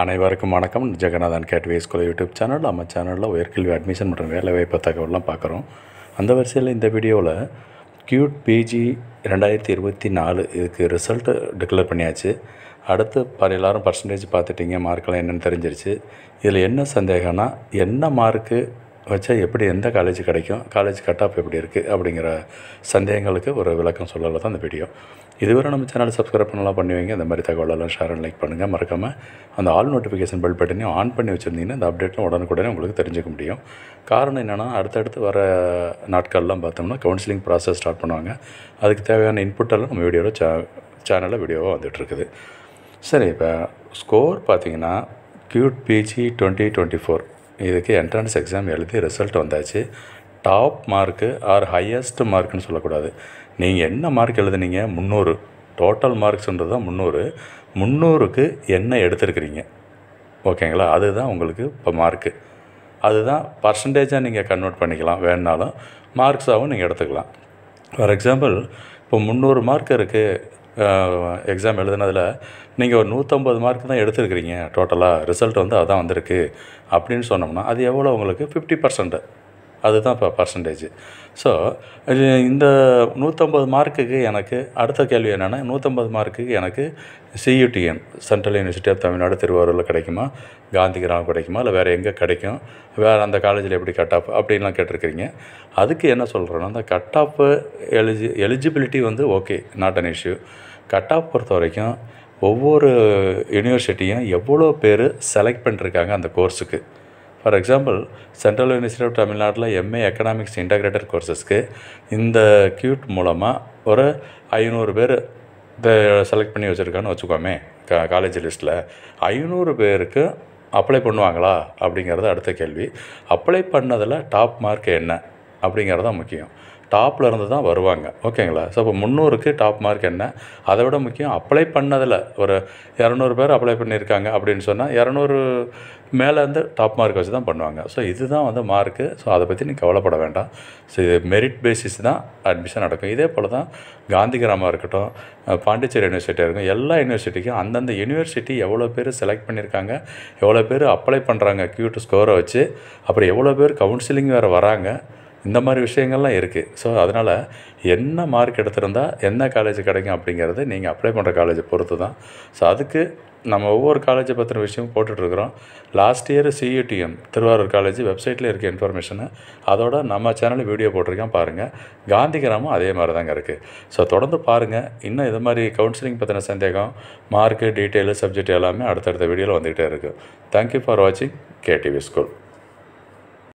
அனைவருக்கும் வணக்கம் Jagannathan Gateway School YouTube channel நம்ம சேனலில் உயர்கல்வி அட்மிஷன் மற்றும் வேலைவாய்ப்பு தகவல்லாம் பார்க்குறோம் அந்த வரிசையில் இந்த வீடியோவில் கியூட் பிஜி ரெண்டாயிரத்தி இருபத்தி நாலு இதுக்கு ரிசல்ட்டு டிக்ளேர் பண்ணியாச்சு அடுத்து பல எல்லாரும் பர்சன்டேஜ் பார்த்துட்டீங்க மார்க்கெல்லாம் என்னென்னு தெரிஞ்சிருச்சு இதில் என்ன சந்தேகம்னா என்ன மார்க்கு வச்சா எப்படி எந்த காலேஜ் கிடைக்கும் காலேஜ் கட் ஆஃப் எப்படி இருக்குது அப்படிங்கிற சந்தேகங்களுக்கு ஒரு விளக்கம் சொல்லல தான் இந்த வீடியோ இதுவரை நம்ம சேனலை சப்ஸ்கிரைப் பண்ணலாம் பண்ணி வைங்க இந்த மாதிரி தகவலெல்லாம் ஷேர் அண்ட் லைக் பண்ணுங்கள் மறக்காமல் அந்த ஆல் நோட்டிஃபிகேஷன் பெல் பட்டனையும் ஆன் பண்ணி வச்சுருந்தீங்கன்னா இந்த அப்டேட்லாம் உடனுக்குடனே உங்களுக்கு தெரிஞ்சுக்க முடியும் காரணம் என்னென்னா அடுத்தடுத்து வர நாட்கள்லாம் பார்த்தோம்னா கவுன்சிலிங் ப்ராசஸ் ஸ்டார்ட் பண்ணுவாங்க அதுக்கு தேவையான இன்புட்டெல்லாம் நம்ம வீடியோவில் சே சேனலில் வீடியோவாக வந்துட்டுருக்குது சரி இப்போ ஸ்கோர் பார்த்தீங்கன்னா CUET PG twenty twenty four இதுக்கு என்ட்ரன்ஸ் எக்ஸாம் எழுதி ரிசல்ட் வந்தாச்சு டாப் மார்க்கு ஆர் ஹையஸ்ட் மார்க்குன்னு சொல்லக்கூடாது நீங்கள் என்ன மார்க் எழுதுனீங்க முந்நூறு டோட்டல் மார்க்ஸ்ன்றது தான் முந்நூறு முந்நூறுக்கு என்ன எடுத்திருக்கிறீங்க ஓகேங்களா அதுதான் உங்களுக்கு இப்போ மார்க்கு அதுதான் பர்சன்டேஜாக நீங்கள் கன்வெர்ட் பண்ணிக்கலாம் வேணுனாலும் மார்க்ஸாகவும் நீங்கள் எடுத்துக்கலாம் ஃபார் எக்ஸாம்பிள் இப்போ முந்நூறு மார்க் இருக்குது எக்ஸாம் எழுதுனதில் நீங்கள் ஒரு நூற்றம்பது மார்க் தான் எடுத்துருக்கிறீங்க டோட்டலாக ரிசல்ட் வந்து அதான் வந்திருக்கு அப்படின்னு சொன்னோம்னா அது எவ்வளோ உங்களுக்கு ஃபிஃப்டி பர்சன்ட் அதுதான் இப்போ பர்சன்டேஜ் ஸோ இந்த நூற்றம்பது மார்க்குக்கு எனக்கு அடுத்த கேள்வி என்னென்னா நூற்றம்பது மார்க்குக்கு எனக்கு CUTN Central University of Tamil Nadu திருவாரூரில் கிடைக்குமா காந்திகிராம் கிடைக்குமா இல்லை வேறு எங்கே கிடைக்கும் வேறு அந்த காலேஜில் எப்படி கட் ஆஃப் அப்படின்லாம் கேட்டிருக்கிறீங்க அதுக்கு என்ன சொல்கிறேன்னா அந்த கட் ஆஃப் எலிஜி எலிஜிபிலிட்டி வந்து okay not an issue cut off பொறுத்த வரைக்கும் ஒவ்வொரு யூனிவர்சிட்டியும் எவ்வளோ பேர் செலக்ட் பண்ணிருக்காங்க அந்த கோர்ஸுக்கு for example Central University of தமிழ்நாட்டில் எம்ஏ எக்கனாமிக்ஸ் இன்டகிரேட்டட் கோர்சஸ்க்கு இந்த கியூட் மூலமாக ஒரு ஐநூறு பேர் செலக்ட் பண்ணி வச்சுருக்கான்னு வச்சுக்கோமே கா காலேஜ் லிஸ்ட்டில் ஐநூறு பேருக்கு அப்ளை பண்ணுவாங்களா அப்படிங்கிறது அடுத்த கேள்வி அப்ளை பண்ணதில் டாப் மார்க் என்ன அப்படிங்கிறது தான் முக்கியம் டாப்பில் இருந்து தான் வருவாங்க ஓகேங்களா ஸோ இப்போ முந்நூறுக்கு டாப் மார்க் என்ன அதை விட முக்கியம் அப்ளை பண்ணதில் ஒரு இரநூறு பேர் அப்ளை பண்ணியிருக்காங்க அப்படின்னு சொன்னால் இரநூறு மேலேருந்து டாப் மார்க் வச்சு தான் பண்ணுவாங்க ஸோ இதுதான் வந்து மார்க்கு ஸோ அதை பற்றி நீங்கள் கவலைப்பட வேண்டாம் ஸோ இது மெரிட் பேசிஸ் தான் அட்மிஷன் நடக்கும் இதே போல் தான் காந்திகிராமாக இருக்கட்டும் பாண்டிச்சேரி யூனிவர்சிட்டியாக இருக்கும் எல்லா யூனிவர்சிட்டிக்கும் அந்தந்த யூனிவர்சிட்டி எவ்வளோ பேர் செலக்ட் பண்ணியிருக்காங்க எவ்வளோ பேர் அப்ளை பண்ணுறாங்க கியூட் ஸ்கோரை வச்சு அப்புறம் எவ்வளோ பேர் கவுன்சிலிங் வேறு வராங்க இந்த மாதிரி விஷயங்கள்லாம் இருக்குது ஸோ அதனால் என்ன மார்க் எடுத்திருந்தா என்ன காலேஜ் கிடைக்கும் அப்படிங்கிறது நீங்கள் அப்ளை பண்ணுற காலேஜை பொறுத்து தான் ஸோ அதுக்கு நம்ம ஒவ்வொரு காலேஜை பற்றின விஷயம் போட்டுட்ருக்குறோம் last year CUTM Thiruvarur college வெப்சைட்டில் இருக்க இன்ஃபர்மேஷனு அதோட நம்ம சேனலில் வீடியோ போட்டிருக்கேன் பாருங்கள் காந்திகிராமும் அதே மாதிரி தாங்க இருக்குது ஸோ தொடர்ந்து பாருங்கள் இன்னும் இது மாதிரி கவுன்சிலிங் பற்றின சந்தேகம் மார்க்கு டீட்டெயிலு சப்ஜெக்ட் எல்லாமே அடுத்தடுத்த வீடியோவில் வந்துக்கிட்டே இருக்குது தேங்க்யூ ஃபார் வாட்சிங் கேடிவி ஸ்கூல்